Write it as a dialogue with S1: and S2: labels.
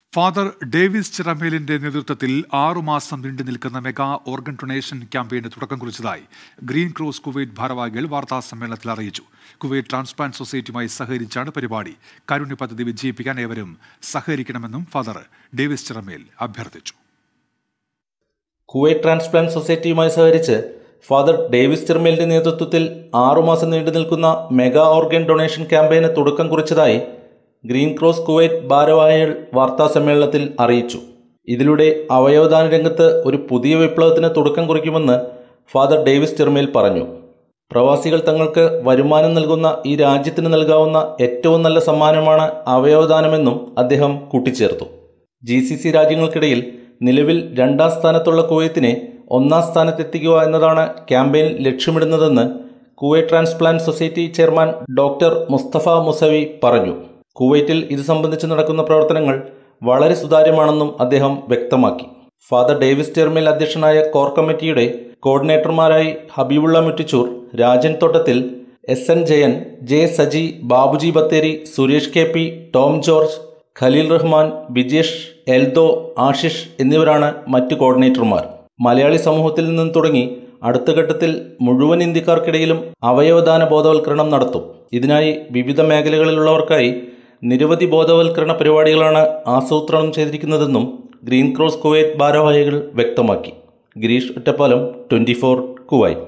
S1: father Davis ചിറമേലിന്റെ നേതൃത്വത്തിൽ ആറുമാസം നീണ്ടു നിൽക്കുന്ന മെഗാ ഓർഗൻ ഡൊണേഷൻ ക്യാമ്പയിന് തുടക്കം കുറിച്ചതായി ഗ്രീൻ ക്രോസ് കുവൈറ്റ് ഭാരവാഹികൾ വാർത്താ സമ്മേളനത്തിൽ അറിയിച്ചു കുവൈറ്റ് ട്രാൻസ്പ്ലാന്റ് സൊസൈറ്റിയുമായി സഹകരിച്ചാണ് പരിപാടി കാരുണ്യ പദ്ധതി വിജയിപ്പിക്കാൻ ഏവരും സഹകരിക്കണമെന്നും ഫാദർ ഡേവിസ് ചിറമേൽ അഭ്യർത്ഥിച്ചു
S2: കുവൈറ്റ് ട്രാൻസ്പ്ലാന്റ് സൊസൈറ്റിയുമായി സഹകരിച്ച് ഫാദർ ഡേവിസ് ചെർമേലിന്റെ നേതൃത്വത്തിൽ ആറുമാസം നീണ്ടു നിൽക്കുന്ന മെഗാ ഓർഗൻ ഡൊണേഷൻ ക്യാമ്പയിന് തുടക്കം കുറിച്ചതായി ഗ്രീൻ ക്രോസ് കുവൈറ്റ് ഭാരവാഹികൾ വാർത്താ സമ്മേളനത്തിൽ അറിയിച്ചു ഇതിലൂടെ അവയവദാന രംഗത്ത് ഒരു പുതിയ വിപ്ലവത്തിന് തുടക്കം കുറിക്കുമെന്ന് ഫാദർ ഡേവിസ് ചെർമേൽ പറഞ്ഞു പ്രവാസികൾ തങ്ങൾക്ക് വരുമാനം നൽകുന്ന ഈ രാജ്യത്തിന് നൽകാവുന്ന ഏറ്റവും നല്ല സമ്മാനമാണ് അവയവദാനമെന്നും അദ്ദേഹം കൂട്ടിച്ചേർത്തു ജി സി സി രാജ്യങ്ങൾക്കിടയിൽ നിലവിൽ രണ്ടാം സ്ഥാനത്തുള്ള കുവൈത്തിനെ ഒന്നാം സ്ഥാനത്തെത്തിക്കുക എന്നതാണ് ക്യാമ്പയിൻ ലക്ഷ്യമിടുന്നതെന്ന് Kuwait transplant society chairman doctor Mustafa Musavi പറഞ്ഞു കുവൈറ്റിൽ ഇത് സംബന്ധിച്ച് നടക്കുന്ന പ്രവർത്തനങ്ങൾ വളരെ സുതാര്യമാണെന്നും അദ്ദേഹം വ്യക്തമാക്കി ഫാദർ ഡേവിസ് ചെയർമേൽ അധ്യക്ഷനായ കോർ കമ്മിറ്റിയുടെ കോർഡിനേറ്റർമാരായി ഹബീബുള്ള Muttichur Rajan Thottathil S N Jayan J Saji Babuji Bathery Suresh K P Tom George Khaleel Rahman Vijesh Eldho Ashish എന്നിവരാണ് മറ്റ് കോർഡിനേറ്റർമാർ മലയാളി സമൂഹത്തിൽ നിന്നും തുടങ്ങി അടുത്ത ഘട്ടത്തിൽ മുഴുവൻ ഇന്ത്യക്കാർക്കിടയിലും അവയവദാന ബോധവൽക്കരണം നടത്തും ഇതിനായി വിവിധ മേഖലകളിലുള്ളവർക്കായി നിരവധി ബോധവൽക്കരണ പരിപാടികളാണ് ആസൂത്രണം ചെയ്തിരിക്കുന്നതെന്നും ഗ്രീൻ ക്രോസ് കുവൈറ്റ് ഭാരവാഹികൾ വ്യക്തമാക്കി Gireesh Ottapalam twenty four Kuwait